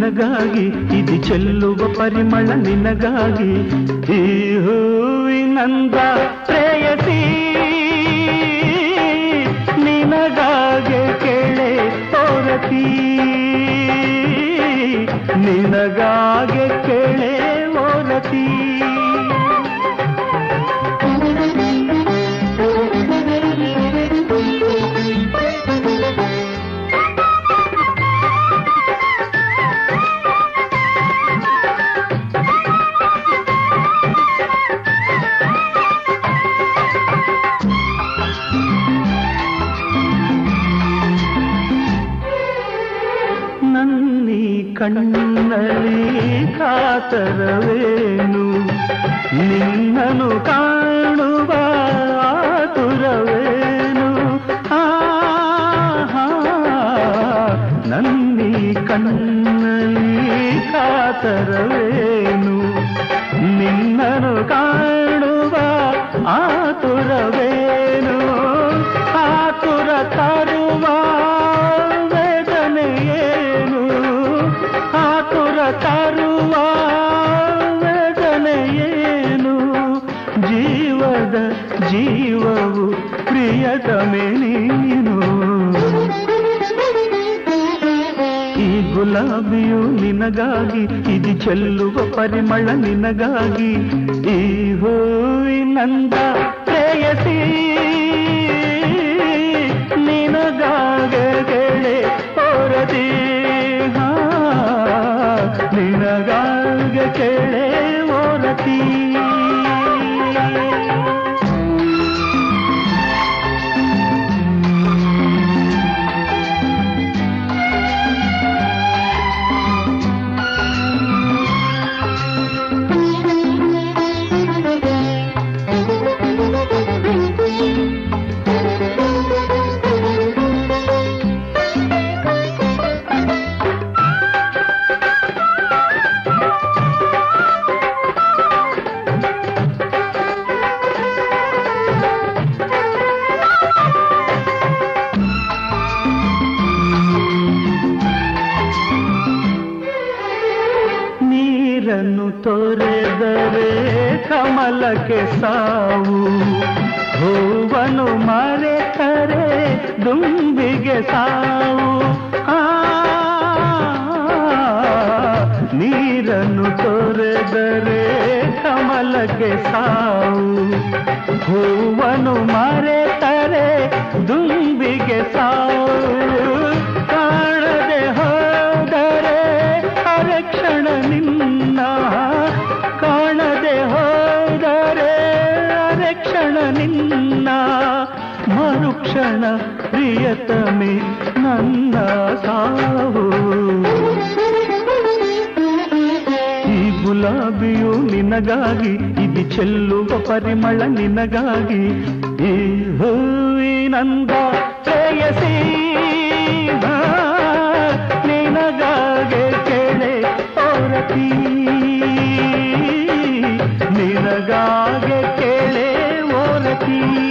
ನಿನಗಾಗಿ ಇದು ಚೆಲ್ಲುವ ಪರಿಮಳ ನಿನಗಾಗಿ ಈ ಹೂವಿನಂದ ಪ್ರೇಯಸಿ ನಿನಗಾಗೆ ಕೇಳೆ ಓರತಿ ನಿನಗಾಗೆ ಕೇಳೆ ಓರತಿ ನನ್ನಿ ಕಣ್ಣಲ್ಲಿ ಕಾತರವೇನು ನಿನ್ನನು ಕಾಣುವ ಆತುರವೇನು ಆಹಾ, ನನ್ನಿ ಕಣ್ಣಲ್ಲಿ ಕಾತರವೇನು ನಿನ್ನನು ಕಾಣುವ ಆತುರವೇನು ಆತುರ ತರುವ ವೇದನೆಯೇನು ಆತುರ ತರುವ ವೇದನೆಯೇನು ಜೀವದ ಜೀವವು ಪ್ರಿಯತಮೆ ನೀನು ಈ ಗುಲಾಬಿಯು ನಿನಗಾಗಿ ಇದು ಚೆಲ್ಲುವ ಪರಿಮಳ ನಿನಗಾಗಿ ಈ ಹೂವಿನಂದ ಪ್ರೇಯಸಿ ನಿನಗಾಗೆ ಗೆಳೆ ಓರದಿ ಹಾ, ನಿನಗಾಗೆ ಕೇಳೆ ಓರತಿ ನೀರನ್ನು ತೊರೆದರೆ ಕಮಲಕ್ಕೆ ಸಾವು ಹೂವನು ಮರೆತರೆ ದುಂಬಿಗೆ ಸಾವು ಆ, ನೀರನ್ನು ತೊರೆದರೆ ಕಮಲಕ್ಕೆ ಸಾವು ಹೂವನು ಮರೆತರೆ ದುಂಬಿಗೆ ಸಾವು ಕಾಣದೆ ಹೋದರೆ ಅರಕ್ಷಣ ನಿನ್ನ ಕಾಣದೆ ಹೋದರೆ ಅರಕ್ಷಣ ನಿನ್ನ ಮರುಕ್ಷಣ ಪ್ರಿಯತಮೆ ನನ್ನ ಸಾವು ಈ ಗುಲಾಬಿಯು ನಿನಗಾಗಿ ಇದು ಚೆಲ್ಲುವ ಪರಿಮಳ ನಿನಗಾಗಿ ಈ ಹೂವಿನಂದ ಪ್ರೇಯಸಿ ಹಾ, ನಿನಗಾಗೆ ಕೇಳೆ ಓರತಿ ನಿನಗಾಗೆ ಕೇಳೆ ಓರತಿ